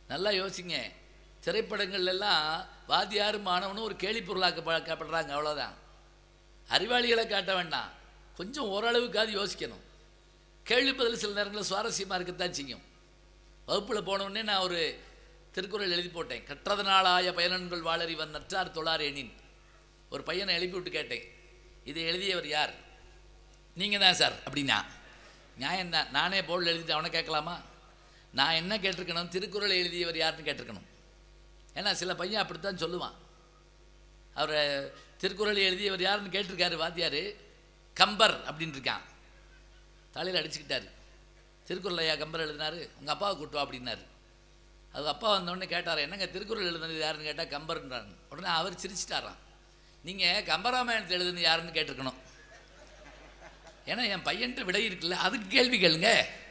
நல்லா யோசிங்க திரைப்படங்கள்ல எல்லாம் வாத்தியாரும் மாணவனும் ஒரு கேலி பொருளாக்கப்படுறாங்க அவ்வளோதான் அறிவாளிகளை காட்ட வேண்டாம் கொஞ்சம் ஓரளவுக்காவது யோசிக்கணும் கேள்வி பதில் சில நேரங்களில் சுவாரஸ்யமாக இருக்கத்தான் செய்யும் வகுப்பில் போனவுடனே நான் ஒரு திருக்குறள் எழுதி போட்டேன் கற்றதனாலாய பயனன்கள் வாழறிவன் நற்றார் தொழார் எண்ணின் ஒரு பையனை எழுப்பி விட்டு கேட்டேன் இதை எழுதியவர் யார் நீங்கள் தான் சார் அப்படின்னா நியாயம் தான் நானே போர்டில் எழுதிட்டு அவனை கேட்கலாமா நான் என்ன கேட்டிருக்கணும் திருக்குறளை எழுதியவர் யாருன்னு கேட்டிருக்கணும் ஏன்னா சில பையன் அப்படித்தான் சொல்லுவான் அவரை திருக்குறளை எழுதியவர் யாருன்னு கேட்டிருக்காரு வாத்தியார் கம்பர் அப்படின்னு இருக்கான் தலையில் அடிச்சுக்கிட்டாரு திருக்குறள் ஐயா கம்பர் எழுதினாரு உங்கள் அப்பாவை கூட்டுவா அப்படின்னாரு அது அப்பா வந்தோடனே கேட்டார் என்னங்க திருக்குறள் எழுதுனது யாருன்னு கேட்டால் கம்பர்ன்றாங்க உடனே அவர் சிரிச்சிட்டாராம் நீங்கள் கம்பராமாயணத்தை எழுதுனது யாருன்னு கேட்டிருக்கணும் ஏன்னா என் பையன்ட்ட விடை இருக்குல்ல அதுக்கு கேள்வி கேளுங்க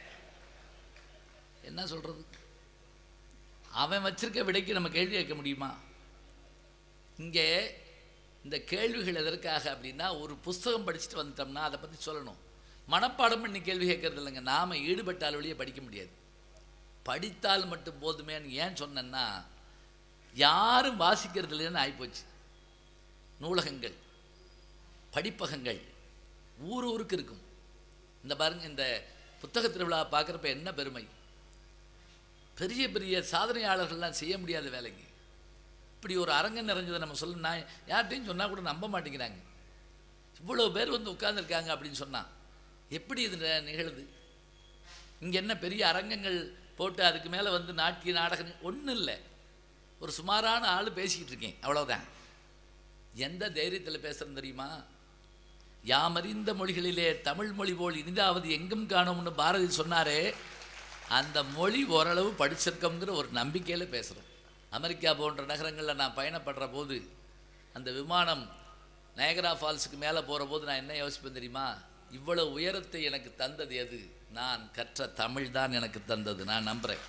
என்ன சொல்கிறது அவன் வச்சிருக்க விடைக்கு நம்ம கேள்வி கேட்க முடியுமா இங்கே இந்த கேள்விகள் எதற்காக அப்படின்னா ஒரு புஸ்தகம் படிச்சுட்டு வந்துட்டோம்னா அதை பற்றி சொல்லணும் மனப்பாடம் பண்ணி கேள்வி கேட்கறது இல்லைங்க நாம் ஈடுபட்டால் வழியே படிக்க முடியாது படித்தால் மட்டும் போதுமேன்னு ஏன் சொன்னேன்னா யாரும் வாசிக்கிறது இல்லைன்னு ஆகிப்போச்சு நூலகங்கள் படிப்பகங்கள் ஊர் ஊருக்கு இருக்கும் இந்த பாருங்க இந்த புத்தக திருவிழா பார்க்குறப்ப என்ன பெருமை பெரிய பெரிய சாதனையாளர்கள்லாம் செய்ய முடியாத வேலைங்க இப்படி ஒரு அரங்கம் நிறைஞ்சதை நம்ம சொல்ல நான் யார்கிட்டையும் சொன்னால் கூட நம்ப மாட்டேங்கிறாங்க இவ்வளோ பேர் வந்து உட்கார்ந்துருக்காங்க அப்படின்னு சொன்னால் எப்படி இது நி- நிகழுது இங்கே என்ன பெரிய அரங்கங்கள் போட்டு அதுக்கு மேலே வந்து நாட்டிய நாடகம் ஒன்றும் இல்லை ஒரு சுமாரான ஆள் பேசிக்கிட்டு இருக்கேன் அவ்வளோதான் எந்த தைரியத்தில் பேசுகிறேன் தெரியுமா யாமறிந்த மொழிகளிலே தமிழ் மொழி போல் இனிதாவது எங்கும் காணும்னு பாரதி சொன்னாரே அந்த மொழி ஓரளவு படிச்சிருக்கோங்கிற ஒரு நம்பிக்கையில் பேசுகிறோம் அமெரிக்கா போன்ற நகரங்களில் நான் பயணப்படுற போது அந்த விமானம் நயகரா ஃபால்ஸுக்கு மேலே போகிற போது நான் என்ன யோசிப்பேன் தெரியுமா இவ்வளவு உயரத்தை எனக்கு தந்தது எது நான் கற்ற தமிழ் தான் எனக்கு தந்தது நான் நம்புகிறேன்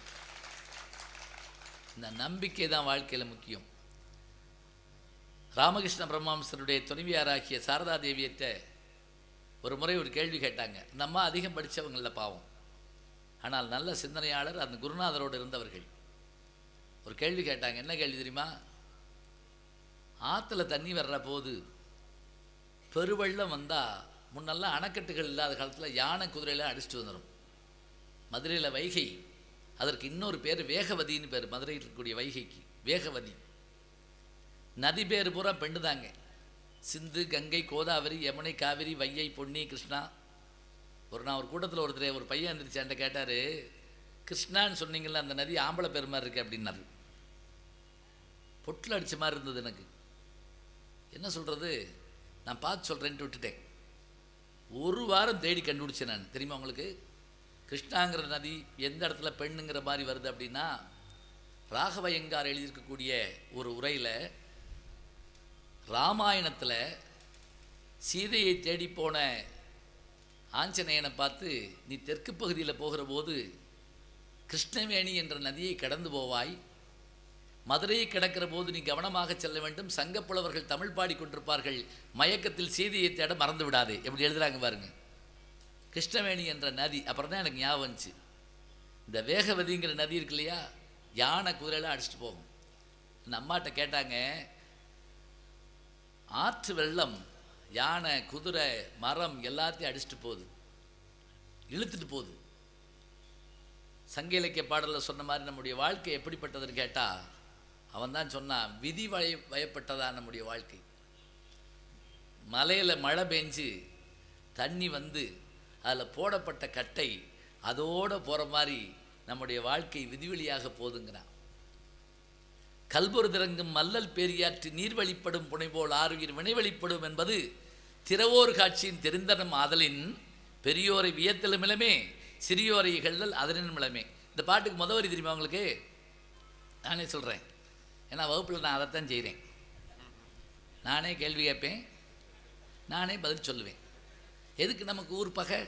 இந்த நம்பிக்கை தான் வாழ்க்கையில் முக்கியம் ராமகிருஷ்ண பிரம்மாம்சருடைய துணைவியாராகிய சாரதா தேவியிட்ட ஒரு முறை ஒரு கேள்வி கேட்டாங்க அந்த அம்மா அதிகம் படித்தவங்கள பாவம் ஆனால் நல்ல சிந்தனையாளர் அந்த குருநாதரோடு இருந்தவர்கள் ஒரு கேள்வி கேட்டாங்க என்ன கேள்வி தெரியுமா ஆற்றுல தண்ணி வர்ற போது பெருவெள்ளம் வந்தால் முன்னெல்லாம் அணைக்கட்டுகள் இல்லாத காலத்தில் யானை குதிரையில் அடிச்சுட்டு வந்துடும் மதுரையில் வைகை அதற்கு இன்னொரு பேர் வேகவதின்னு பேர் மதுரையில் இருக்கக்கூடிய வைகைக்கு வேகவதி நதி பேர் பூரா பெண்டு தாங்க சிந்து கங்கை கோதாவரி யமுனை காவிரி வையை பொன்னி கிருஷ்ணா ஒரு நான் ஒரு கூட்டத்தில் ஒருத்தர் ஒரு பையன் இருந்துச்சு என்கிட்ட கேட்டார் கிருஷ்ணான்னு சொன்னீங்கல்ல அந்த நதி ஆம்பளை பேர் மாதிரி இருக்கு அப்படின்னாரு பொட்டில் அடித்த மாதிரி இருந்தது எனக்கு என்ன சொல்கிறது நான் பார்த்து சொல்கிறேன்ட்டு விட்டுட்டேன் ஒரு வாரம் தேடி கண்டுபிடிச்சேன் நான் தெரியுமா உங்களுக்கு கிருஷ்ணாங்கிற நதி எந்த இடத்துல பெண்ணுங்கிற மாதிரி வருது அப்படின்னா ராகவயங்கார் எழுதியிருக்கக்கூடிய ஒரு உரையில் ராமாயணத்தில் சீதையை தேடி போன ஆஞ்சநேயனை பார்த்து நீ தெற்கு பகுதியில் போகிற போது கிருஷ்ணவேணி என்ற நதியை கடந்து போவாய் மதுரையை கடக்கிற போது நீ கவனமாக செல்ல வேண்டும் சங்கப்புலவர்கள் தமிழ் பாடிக்கொண்டிருப்பார்கள் மயக்கத்தில் சீதையை தேட மறந்து விடாதே எப்படி எழுதுறாங்க பாருங்க கிருஷ்ணவேணி என்ற நதி அப்புறம் தான் எனக்கு ஞாபகம் வந்துச்சு இந்த வேகவதிங்கிற நதி இருக்கு இல்லையா யானை குதிரையெல்லாம் அடிச்சுட்டு போகும் இந்த அம்மாட்ட கேட்டாங்க ஆற்று வெள்ளம் யானை குதிரை மரம் எல்லாத்தையும் அடிச்சுட்டு போகுது இழுத்துட்டு போகுது சங்க இலக்கிய பாடலில் சொன்ன மாதிரி நம்முடைய வாழ்க்கை எப்படிப்பட்டதுன்னு கேட்டால் அவன் தான் சொன்னான் விதி வய வயப்பட்டதா நம்முடைய வாழ்க்கை மலையில் மழை பெஞ்சு தண்ணி வந்து அதில் போடப்பட்ட கட்டை அதோடு போகிற மாதிரி நம்முடைய வாழ்க்கை விதிவெளியாக போதுங்கிறான் கல்பொரு திறங்கும் மல்லல் பேரியாற்று நீர் வழிப்படும் புனைபோல் ஆறுயிர் வினைவழிப்படும் என்பது திறவோர் காட்சியின் தெரிந்தனம் ஆதலின் பெரியோரை வியத்தலும் இளமே சிறியோரை இகழ்தல் அதனின் இளமே இந்த பாட்டுக்கு முத வரி தெரியுமா உங்களுக்கு நானே சொல்கிறேன் ஏன்னா வகுப்பில் நான் அதைத்தான் செய்கிறேன் நானே கேள்வி கேட்பேன் நானே பதில் சொல்லுவேன் எதுக்கு நமக்கு ஊர் பகை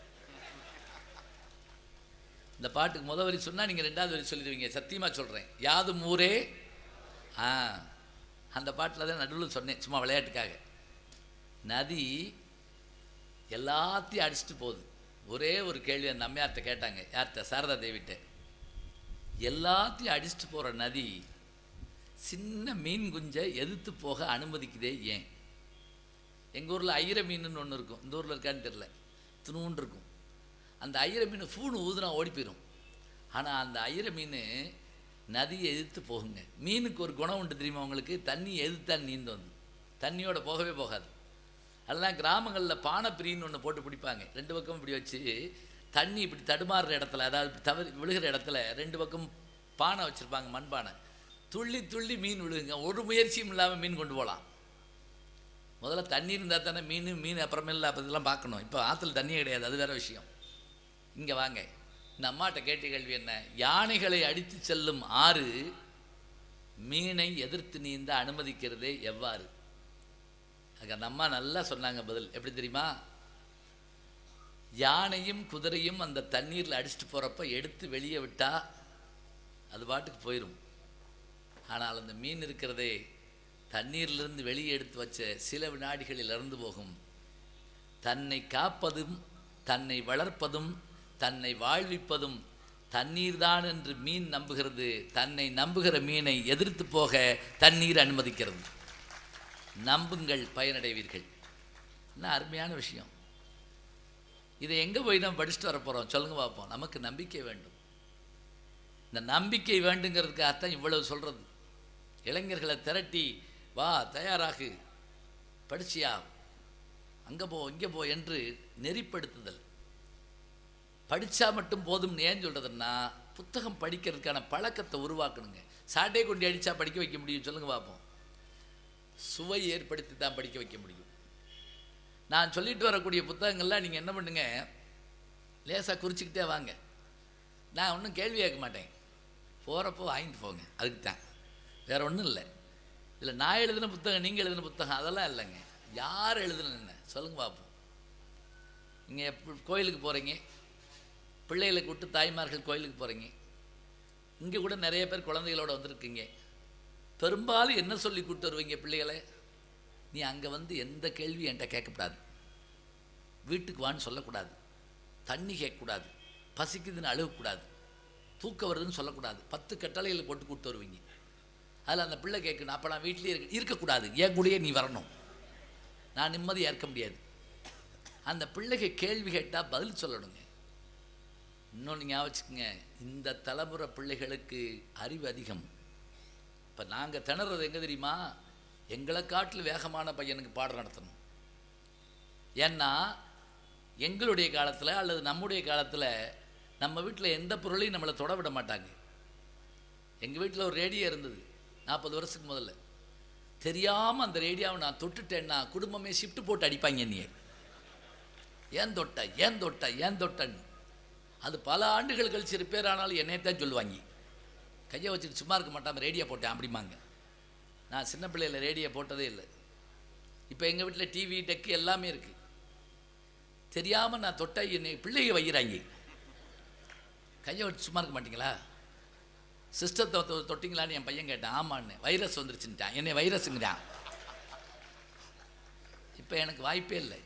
இந்த பாட்டுக்கு முத வரி சொன்னால் நீங்கள் ரெண்டாவது வரி சொல்லிடுவீங்க சத்தியமாக சொல்கிறேன் யாதும் ஊரே ஆ அந்த பாட்டில் தான் நடுவில் சொன்னேன் சும்மா விளையாட்டுக்காக நதி எல்லாத்தையும் அடிச்சுட்டு போகுது ஒரே ஒரு கேள்வி அந்த அம்மையார்கிட்ட கேட்டாங்க யார்கிட்ட சாரதா தேவிட்ட எல்லாத்தையும் அடிச்சுட்டு போகிற நதி சின்ன மீன் குஞ்சை எதிர்த்து போக அனுமதிக்குதே ஏன் எங்கள் ஊரில் ஐர மீனுன்னு ஒன்று இருக்கும் இந்த ஊரில் இருக்கான்னு தெரில துணுன்னு இருக்கும் அந்த ஐர மீன் ஃபூனு ஊதுனா ஓடி போயிடும் ஆனால் அந்த ஐர மீன் நதியை எதிர்த்து போகுங்க மீனுக்கு ஒரு குணம் உண்டு தெரியுமா உங்களுக்கு தண்ணி எதிர்த்தால் நீந்து வந்து தண்ணியோட போகவே போகாது அதெல்லாம் கிராமங்களில் பானைப்பிரின்னு ஒன்று போட்டு பிடிப்பாங்க ரெண்டு பக்கம் இப்படி வச்சு தண்ணி இப்படி தடுமாறுற இடத்துல அதாவது தவறி விழுகிற இடத்துல ரெண்டு பக்கம் பானை வச்சுருப்பாங்க மண்பானை துள்ளி துள்ளி மீன் விழுகுங்க ஒரு முயற்சியும் இல்லாமல் மீன் கொண்டு போகலாம் முதல்ல தண்ணி இருந்தால் தானே மீன் மீன் அப்புறமேல அப்போ இதெல்லாம் பார்க்கணும் இப்போ ஆற்றுல தண்ணியே கிடையாது அது வேற விஷயம் இங்கே வாங்க இந்த அம்மாட்ட கேட்ட கேள்வி என்ன யானைகளை அடித்து செல்லும் ஆறு மீனை எதிர்த்து நீந்த அனுமதிக்கிறதே எவ்வாறு அதுக்கு அந்த அம்மா நல்லா சொன்னாங்க பதில் எப்படி தெரியுமா யானையும் குதிரையும் அந்த தண்ணீரில் அடிச்சுட்டு போகிறப்ப எடுத்து வெளியே விட்டா அது பாட்டுக்கு போயிடும் ஆனால் அந்த மீன் இருக்கிறதே தண்ணீரிலிருந்து வெளியே எடுத்து வச்ச சில வினாடிகளில் இறந்து போகும் தன்னை காப்பதும் தன்னை வளர்ப்பதும் தன்னை வாழ்விப்பதும் தண்ணீர்தான் என்று மீன் நம்புகிறது தன்னை நம்புகிற மீனை எதிர்த்து போக தண்ணீர் அனுமதிக்கிறது நம்புங்கள் பயனடைவீர்கள் என்ன அருமையான விஷயம் இதை எங்கே போய் நம்ம படிச்சுட்டு வர போகிறோம் சொல்லுங்க பார்ப்போம் நமக்கு நம்பிக்கை வேண்டும் இந்த நம்பிக்கை வேண்டுங்கிறதுக்காகத்தான் இவ்வளவு சொல்கிறது இளைஞர்களை திரட்டி வா தயாராகு படிச்சியா அங்கே போ இங்கே போ என்று நெறிப்படுத்துதல் படித்தா மட்டும் போதும்னு ஏன் சொல்கிறதுன்னா புத்தகம் படிக்கிறதுக்கான பழக்கத்தை உருவாக்கணுங்க சாட்டை கொண்டு அடித்தா படிக்க வைக்க முடியும் சொல்லுங்க பார்ப்போம் சுவை ஏற்படுத்தி தான் படிக்க வைக்க முடியும் நான் சொல்லிட்டு வரக்கூடிய புத்தகங்கள்லாம் நீங்கள் என்ன பண்ணுங்க லேசாக குறிச்சிக்கிட்டே வாங்க நான் ஒன்றும் கேள்வி கேட்க மாட்டேன் போகிறப்போ வாங்கிட்டு போங்க அதுக்கு தான் வேற ஒன்றும் இல்லை இதில் நான் எழுதின புத்தகம் நீங்கள் எழுதின புத்தகம் அதெல்லாம் இல்லைங்க யார் எழுதுன சொல்லுங்க பார்ப்போம் நீங்கள் எப்போ கோயிலுக்கு போகிறீங்க பிள்ளைகளை கூப்பிட்டு தாய்மார்கள் கோயிலுக்கு போகிறீங்க இங்கே கூட நிறைய பேர் குழந்தைகளோட வந்திருக்கீங்க பெரும்பாலும் என்ன சொல்லி கூப்பிட்டு வருவீங்க பிள்ளைகளை நீ அங்கே வந்து எந்த கேள்வி என்கிட்ட கேட்கக்கூடாது வீட்டுக்கு வான்னு சொல்லக்கூடாது தண்ணி கேட்கக்கூடாது பசிக்குதுன்னு அழுகக்கூடாது தூக்கம் வருதுன்னு சொல்லக்கூடாது பத்து கட்டளைகளை போட்டு கூப்பிட்டு வருவீங்க அதில் அந்த பிள்ளை கேட்கணும் அப்போ நான் வீட்லேயே இருக்க இருக்கக்கூடாது என் கூடயே நீ வரணும் நான் நிம்மதியாக இருக்க முடியாது அந்த பிள்ளைக்கு கேள்வி கேட்டால் பதில் சொல்லணுங்க இன்னொன்று ஞாபகம் வச்சுக்கோங்க இந்த தலைமுறை பிள்ளைகளுக்கு அறிவு அதிகம் இப்போ நாங்கள் திணறது எங்கே தெரியுமா எங்களை காட்டில் வேகமான பையனுக்கு பாடம் நடத்தணும் ஏன்னா எங்களுடைய காலத்தில் அல்லது நம்முடைய காலத்தில் நம்ம வீட்டில் எந்த பொருளையும் நம்மளை தொட விட மாட்டாங்க எங்கள் வீட்டில் ஒரு ரேடியோ இருந்தது நாற்பது வருஷத்துக்கு முதல்ல தெரியாமல் அந்த ரேடியோவை நான் தொட்டுட்டேன்னா குடும்பமே ஷிஃப்ட் போட்டு அடிப்பாங்க என்னைய ஏன் தொட்ட ஏன் தொட்ட ஏன் தொட்டன்னு அது பல ஆண்டுகள் கழிச்சு ரிப்பேர் ஆனாலும் என்னையத்தான் சொல்லுவாங்க கையை வச்சுட்டு சும்மா இருக்க மாட்டாமல் ரேடியோ போட்டேன் அப்படிம்பாங்க நான் சின்ன பிள்ளையில் ரேடியோ போட்டதே இல்லை இப்போ எங்கள் வீட்டில் டிவி டெக்கு எல்லாமே இருக்குது தெரியாமல் நான் தொட்ட என்னை பிள்ளைங்க வைக்கிறாங்க கையை வச்சு சும்மா இருக்க மாட்டீங்களா சிஸ்டத்தை தொ- தொட்டிங்களான்னு என் பையன் கேட்டான் ஆமான்னு வைரஸ் வந்துருச்சுன்ட்டான் என்னை வைரஸுங்கிறான் இப்போ எனக்கு வாய்ப்பே இல்லை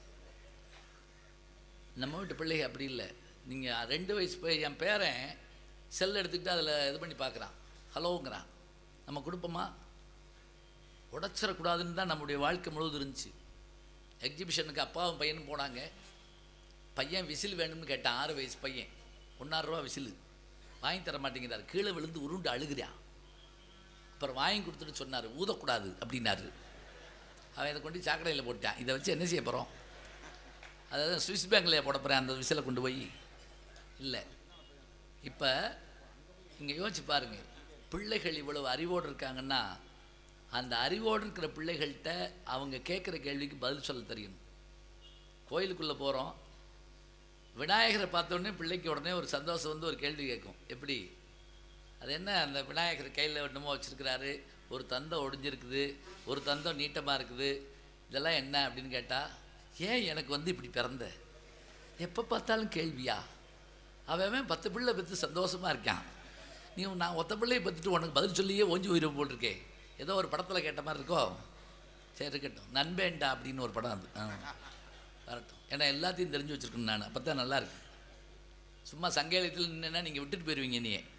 நம்ம வீட்டு பிள்ளைங்க அப்படி இல்லை நீங்கள் ரெண்டு வயசு போய் என் பேரன் செல் எடுத்துக்கிட்டு அதில் இது பண்ணி பார்க்குறான் ஹலோங்கிறான் நம்ம கொடுப்போமா உடச்சிடக்கூடாதுன்னு தான் நம்முடைய வாழ்க்கை முழுவதும் இருந்துச்சு எக்ஸிபிஷனுக்கு அப்பாவும் பையனும் போனாங்க பையன் விசில் வேணும்னு கேட்டான் ஆறு வயசு பையன் ஒன்றாறு ரூபா விசில் வாங்கி தர மாட்டேங்கிறார் கீழே விழுந்து உருண்டு அழுகிறான் அப்புறம் வாங்கி கொடுத்துட்டு சொன்னார் ஊதக்கூடாது அப்படின்னாரு அவன் இதை கொண்டு சாக்கடையில் போட்டான் இதை வச்சு என்ன செய்ய போகிறோம் அதாவது சுவிஸ் பேங்கில் போட போகிறேன் அந்த விசிலை கொண்டு போய் இல்லை இப்போ இங்கே யோசிச்சு பாருங்க பிள்ளைகள் இவ்வளவு அறிவோடு இருக்காங்கன்னா அந்த அறிவோடு இருக்கிற பிள்ளைகள்கிட்ட அவங்க கேட்குற கேள்விக்கு பதில் சொல்ல தெரியணும் கோயிலுக்குள்ளே போகிறோம் விநாயகரை பார்த்தோன்னே பிள்ளைக்கு உடனே ஒரு சந்தோஷம் வந்து ஒரு கேள்வி கேட்கும் எப்படி அது என்ன அந்த விநாயகர் கையில் என்னமோ வச்சுருக்கிறாரு ஒரு தந்தம் ஒடிஞ்சிருக்குது ஒரு தந்தம் நீட்டமாக இருக்குது இதெல்லாம் என்ன அப்படின்னு கேட்டால் ஏன் எனக்கு வந்து இப்படி பிறந்த எப்போ பார்த்தாலும் கேள்வியா அவன் அவன் பத்து பிள்ளை பெற்று சந்தோஷமாக இருக்கான் நீ நான் ஒத்த பிள்ளையை பற்றிட்டு உனக்கு பதில் சொல்லியே ஓஞ்சி உயிரை போட்டிருக்கே ஏதோ ஒரு படத்தில் கேட்ட மாதிரி இருக்கோ சரி இருக்கட்டும் நண்பேண்டா அப்படின்னு ஒரு படம் அது ஆ வரட்டும் ஏன்னா எல்லாத்தையும் தெரிஞ்சு வச்சுருக்கணும் நான் அப்போ தான் நல்லா இருக்கு சும்மா சங்கேலத்தில் நின்னா நீங்கள் விட்டுட்டு போயிடுவீங்க நீ